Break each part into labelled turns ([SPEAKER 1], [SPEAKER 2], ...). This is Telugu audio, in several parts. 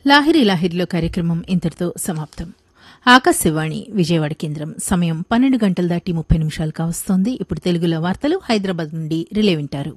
[SPEAKER 1] లాహిరి లాహిరిలో కార్యక్రమం ఇంతటితో సమాప్తం ఆకాశవాణి విజయవాడ కేంద్రం సమయం పన్నెండు గంటల దాటి ముప్పై నిమిషాలు కావస్తోంది ఇప్పుడు తెలుగులో వార్తలు హైదరాబాద్ నుండి రిలే వింటారు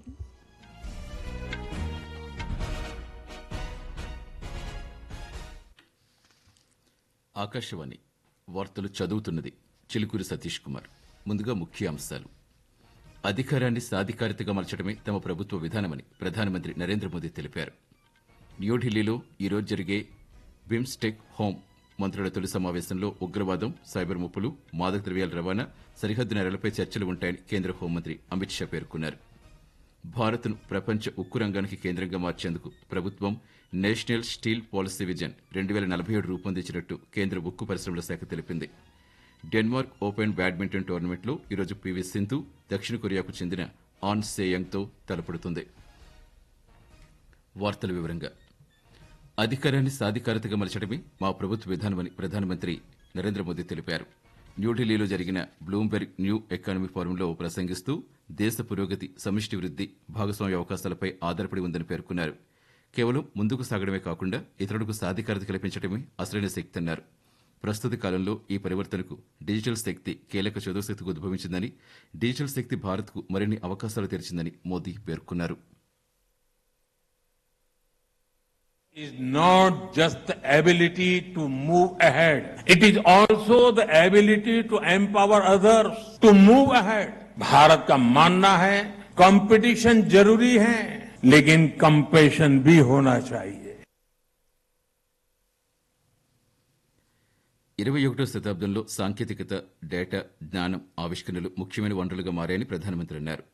[SPEAKER 2] ఆకాశవాణి వార్తలు చదువుతున్నది చిలుకూరి సతీష్ కుమార్ ముందుగా ముఖ్య అంశాలు అధికారాన్ని సాధికారితగా మలచడమే తమ ప్రభుత్వ విధానమని ప్రధానమంత్రి నరేంద్ర మోదీ తెలిపారు న్యూఢిల్లీలో ఈరోజు జరిగే బిమ్స్టెక్ హోం మంత్రుల తొలి సమావేశంలో ఉగ్రవాదం సైబర్ ముప్పులు మాదక ద్రవ్యాల రవాణా సరిహద్దు నేరలపై చర్చలు ఉంటాయని కేంద్ర హోంమంత్రి అమిత్ షా పేర్కొన్నారు భారత్ను ప్రపంచ ఉక్కు రంగానికి కేంద్రంగా మార్చేందుకు ప్రభుత్వం నేషనల్ స్టీల్ పాలసీ విజన్ రెండు వేల నలభై ఏడు రూపొందించినట్టు కేంద్ర ఉక్కు పరిశ్రమల శాఖ తెలిపింది డెన్మార్క్ ఓపెన్ బ్యాడ్మింటన్ టోర్నమెంట్లో ఈరోజు పివి సింధు దక్షిణ కొరియాకు చెందిన ఆన్ సేయంగ్తో తలపడుతుంది వార్తల వివరంగా అధికారాన్ని సాధికారతగా మలచడమే మా ప్రభుత్వ విధానమని ప్రధానమంత్రి నరేంద్ర మోదీ తెలిపారు న్యూఢిల్లీలో జరిగిన బ్లూంబెర్గ్ న్యూ ఎకానమీ ఫోరంలో ప్రసంగిస్తూ దేశ పురోగతి సమిష్టి వృద్ధి భాగస్వామ్య అవకాశాలపై ఆధారపడి ఉందని పేర్కొన్నారు కేవలం ముందుకు సాగడమే కాకుండా ఇతరులకు సాధికారత కల్పించడమే అసలైన శక్తి అన్నారు ప్రస్తుత కాలంలో ఈ పరివర్తనకు డిజిటల్ శక్తి కీలక చదువుశక్తికి ఉద్భవించిందని డిజిటల్ శక్తి భారత్కు మరిన్ని అవకాశాలు తెరిచిందని మోదీ పేర్కొన్నారు
[SPEAKER 3] is not just the ability to move ahead. It is also the ability to empower others to move ahead. Bharat का मानना है कंपटीशन जरूरी है लेकिन कंपेशन भी होना चाहिए
[SPEAKER 2] ఇరవై ఒకటో శతాబ్దంలో సాంకేతికత డేటా జ్ఞానం ఆవిష్కరణలు ముఖ్యమైన వనరులుగా మారాయని ప్రధానమంత్రి అన్నారు